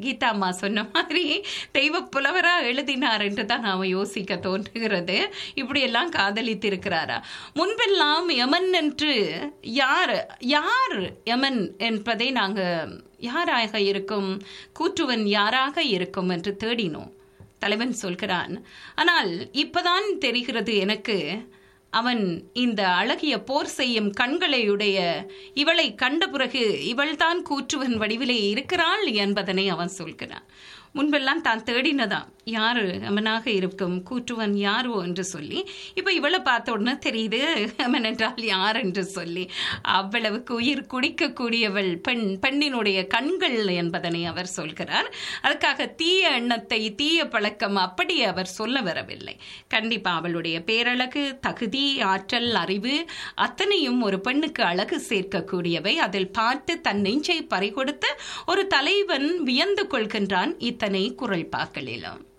கீதா அம்மா சொன்ன மாதிரி தெய்வ புலவரா எழுதினார் என்று தான் நாம யோசிக்க தோன்றுகிறது இப்படியெல்லாம் காதலித்திருக்கிறாரா முன்பெல்லாம் யமன் என்று யார் யார் யமன் என்பதை நாங்க யாராக இருக்கும் கூற்றுவன் யாராக இருக்கும் என்று தேடினோம் தலைவன் சொல்கிறான் ஆனால் இப்பதான் தெரிகிறது எனக்கு அவன் இந்த அழகிய போர் செய்யும் கண்களையுடைய இவளை கண்ட பிறகு இவள்தான் கூற்றுவன் வடிவிலே இருக்கிறாள் என்பதனை அவன் சொல்கிறான் முன்பெல்லாம் தான் தேடினதாம் யாரு அவனாக இருக்கும் கூற்றுவன் யாரோ என்று சொல்லி இப்ப இவளை பார்த்த உடனே தெரியுது அவன் என்றால் யார் என்று சொல்லி அவ்வளவுக்கு உயிர் குடிக்கக்கூடியவள் பெண் பெண்ணினுடைய கண்கள் என்பதனை அவர் சொல்கிறார் அதுக்காக தீய எண்ணத்தை தீய பழக்கம் அப்படி அவர் சொல்ல வரவில்லை கண்டிப்பா அவளுடைய பேரழகு தகுதி ஆற்றல் அறிவு அத்தனையும் ஒரு பெண்ணுக்கு அழகு சேர்க்கக்கூடியவை அதில் பார்த்து தன் நெஞ்சை பறிகொடுத்த ஒரு தலைவன் வியந்து கொள்கின்றான் இத்தனை குரல் பாக்களிலும்